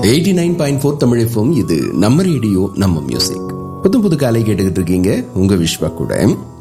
eighty nine point four Tamil FM இது நம்ம radio நம்ம மியூசிக் புது புது காலை கேட்டுக்கிட்டு இருக்கீங்க உங்க விஸ்வா கூட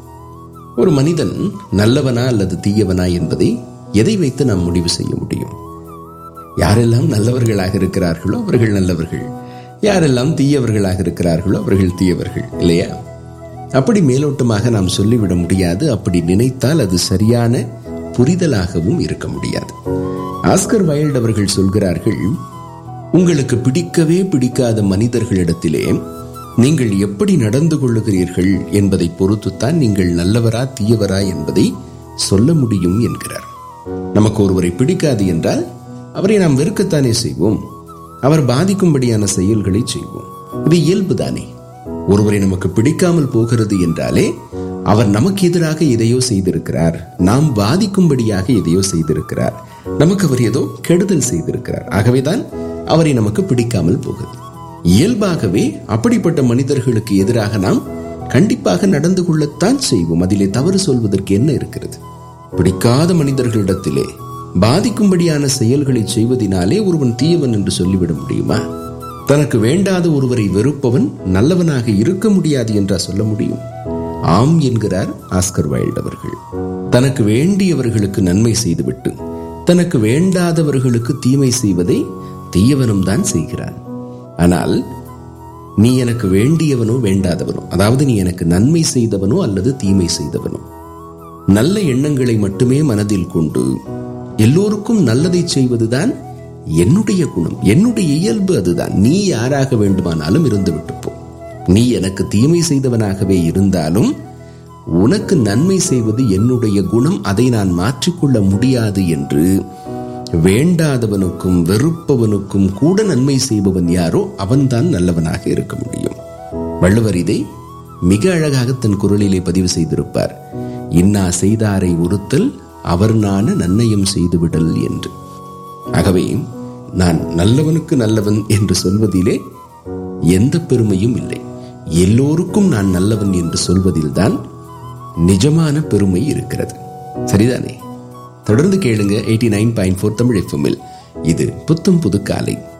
ஒரு மனிதன் நல்லவனா அல்லது தீயவனா என்பதை எதை வைத்து நாம் முடிவு செய்ய முடியும் யாரெல்லாம் நல்லவர்களாக இருக்கிறார்களோ அவர்கள் நல்லவர்கள் யாரெல்லாம் தீயவர்களாக இருக்கிறார்களோ அவர்கள் தீயவர்கள் இல்லையா அப்படி மேலோட்டமாக நாம் சொல்லிவிட முடியாது அப்படி நினைத்தால் அது சரியான புரிதலாகவும் இருக்க முடியாது ஆஸ்கர் வைல்ட் அவர்கள் சொல்கிறார்கள் உங்களுக்கு பிடிக்கவே பிடிக்காத மனிதர்களிடத்திலே நீங்கள் எப்படி நடந்து கொள்ளுகிறீர்கள் என்பதை பொறுத்துத்தான் நீங்கள் நல்லவரா தீயவரா என்பதை சொல்ல முடியும் என்கிறார் நமக்கு ஒருவரை பிடிக்காது என்றால் அவரை நாம் வெறுக்கத்தானே செய்வோம் அவர் பாதிக்கும்படியான செயல்களை செய்வோம் இது இயல்புதானே ஒருவரை நமக்கு பிடிக்காமல் போகிறது என்றாலே அவர் நமக்கு எதிராக எதையோ செய்திருக்கிறார் நாம் பாதிக்கும்படியாக எதையோ செய்திருக்கிறார் நமக்கு அவர் ஏதோ கெடுதல் செய்திருக்கிறார் ஆகவேதான் அவரை நமக்கு பிடிக்காமல் போகிறது இயல்பாகவே அப்படிப்பட்ட மனிதர்களுக்கு எதிராக நாம் கண்டிப்பாக நடந்து கொள்ளத்தான் செய்வோம் அதிலே தவறு சொல்வதற்கு என்ன இருக்கிறது பிடிக்காத மனிதர்களிடத்திலே பாதிக்கும்படியான செயல்களை செய்வதினாலே ஒருவன் தீயவன் என்று சொல்லிவிட முடியுமா தனக்கு வேண்டாத ஒருவரை வெறுப்பவன் நல்லவனாக இருக்க முடியாது என்றா சொல்ல முடியும் ஆம் என்கிறார் ஆஸ்கர் வைல்ட் அவர்கள் தனக்கு வேண்டியவர்களுக்கு நன்மை செய்துவிட்டு தனக்கு வேண்டாதவர்களுக்கு தீமை செய்வதை தீயவனும் தான் செய்கிறான் ஆனால் நீ எனக்கு வேண்டியவனோ வேண்டாதவனோ அதாவது நீ எனக்கு நன்மை செய்தவனோ அல்லது தீமை செய்தவனோ நல்ல எண்ணங்களை மட்டுமே மனதில் கொண்டு எல்லோருக்கும் நல்லதை செய்வதுதான் என்னுடைய குணம் என்னுடைய இயல்பு அதுதான் நீ யாராக வேண்டுமானாலும் இருந்து விட்டு போ நீ எனக்கு தீமை செய்தவனாகவே இருந்தாலும் உனக்கு நன்மை செய்வது என்னுடைய குணம் அதை நான் மாற்றிக்கொள்ள முடியாது என்று வேண்டாதவனுக்கும் வெறுப்பவனுக்கும் கூட நன்மை செய்பவன் யாரோ அவன்தான் நல்லவனாக இருக்க முடியும் வள்ளுவர் இதை மிக அழகாக தன் குரலிலே பதிவு செய்திருப்பார் இன்னா செய்தாரை உறுத்தல் அவர் நான நன்னயம் செய்துவிடல் என்று ஆகவே நான் நல்லவனுக்கு நல்லவன் என்று சொல்வதிலே எந்த பெருமையும் இல்லை எல்லோருக்கும் நான் நல்லவன் என்று சொல்வதில்தான் நிஜமான பெருமை இருக்கிறது சரிதானே தொடர்ந்து கேளுங்க eighty nine point four Tamil எஃப்எம்மில் இது புத்தம் புது காலை